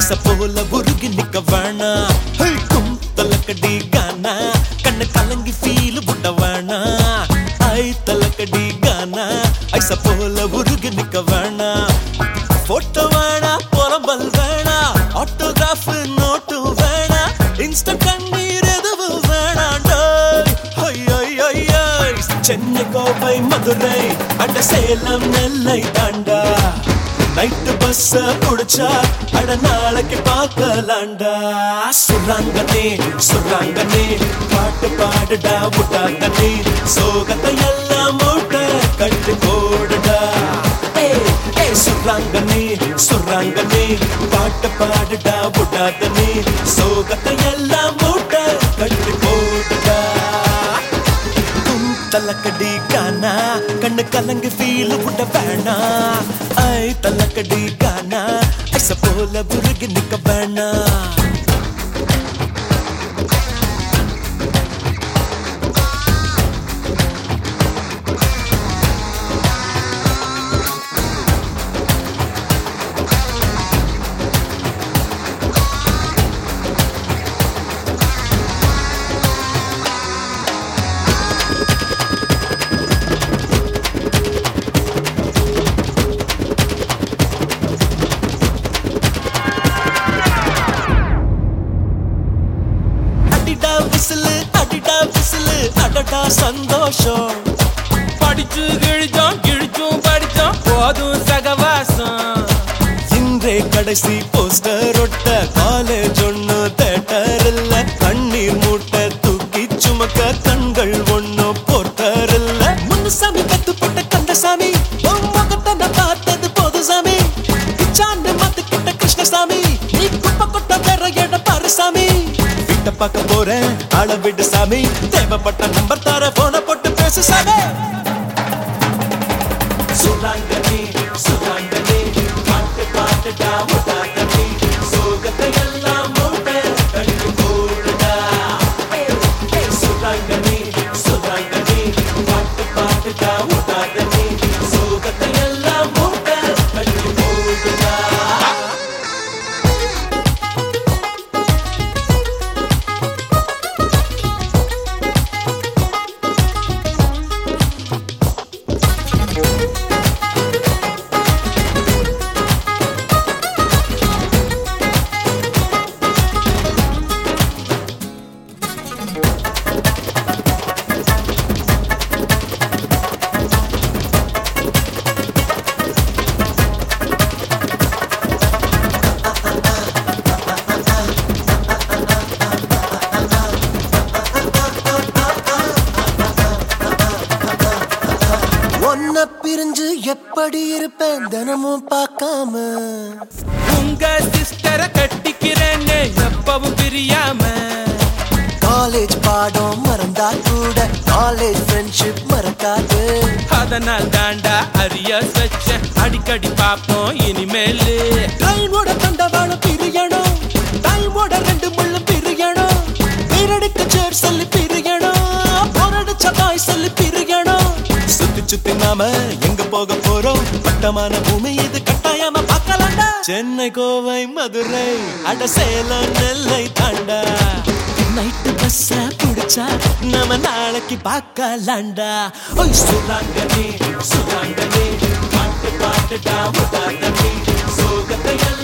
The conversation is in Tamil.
ஐச போல உருகி நிக்க வேணா ஹை, கும் தலக்கடி கானா கண்ணு கலங்கி ஃபீல் புட்ட வேணா ஐ தலக்கடி கானா ஐச போல உருகி நிக்க வேணா போட்டோ வேணா புலம்பல் வேணா ஆட்டோகிராஃப் நோட்டு வேணா இன்ஸ்டன்ட் கண்ணீர் எதுவும் வேணாண்டோ சென்னை கோவை மதுரை அட சேலம் நெல்லை தாண்டா நைட்டு பஸ்ஸ புடிச்சா அட நாளைக்கு பார்க்கலாண்டா சுராங்கனே சுராங்கனே பாட்டு பாடுடா விட்டாங்கனே சோகத்தை எல்லாம் மூட்டை கட்டு போடுடா ஏய், ஏய், சுராங்கனே சுராங்கனே பாட்டு பாடுடா விட்டாங்கனே சோகத்தை எல்லாம் மூட்டை கட்டு போடுடா தும் தலக்கடி கானா கண்ணு கலங்கு ஃபீல் விட வேணா ஐ தலக்கடி கானா ஐச போல புருகி நிக்க வேணா அடிடா விசிலு அடிடா விசிலு அடடா சந்தோஷம் படிச்சு கிழிச்சோம் கிழிச்சும் படிச்சோம் போதும் சகவாசம் இன்றே கடைசி போஸ்டர் ஒட்ட காலேஜ் ஒண்ணு தேட்டர் இல்ல கண்ணீர் மூட்டை தூக்கி சுமக்க கண்கள் ஒண்ணு போர்ட்டர் இல்ல முன்னுசாமி கத்து போட்ட கந்தசாமி உன் முகத்தை நான் பார்த்தது போது சாமி இச்சாண்டு மாத்துக்கிட்ட கிருஷ்ணசாமி நீ குப்பை கொட்ட வேற இடம் பாரு சாமி வீட்டை பார்க்க போறேன் ஆள விடு சாமி தேவைப்பட்ட நம்பர் தர போன போட்டு பேசு சாமி சுராங்கனே சுராங்கனே பாட்டு பாட்டுடா முட்டாங்கனே சோகத்தை எல்லாம் மூட்டை கட்டி போடுடா சுராங்கனே சுராங்கனே பாட்டு பாட்டுடா முட்டாங்கனே சோகத்தை எல்லாம் மூட்டை கட்டி போடுடா ஒன்ன பிரிஞ்சு எப்படி இருப்பேன் தினமும் பார்க்காம உங்க சிஸ்டரை கட்டிக்கிறேன்னு எப்பவும் பிரியாம காலேஜ் பாடம் மறந்தா கூட காலேஜ் ஃப்ரெண்ட்ஷிப் மறக்காது அதனால் தாண்டா அரியஸ் வச்ச அடிக்கடி பாப்போம் இனிமேலு ட்ரெயினோட தண்டவாளம் பிரியணும் டைமோட ரெண்டு முள்ளும் பிரியணும் பேரடிக்க சேர் சொல்லி பிரியணும் போரடிச்ச பாய் சொல்லி பிரியணும் சுத்தி சுத்தி நாம எங்க போக போறோம் வட்டமான பூமி இது கட்டாயமா பார்க்கலாம்டா சென்னை கோவை மதுரை அட சேலம் நெல்லை தாண்டா நைட்டு பஸ்ஸ புடிச்சா நம்ம நாளைக்கு பார்க்கலாம்டா ஓய் சுராங்கனே சுராங்கனே பாட்டு பாட்டுடா முட்டாங்கனே சோகத்தை எல்லாம்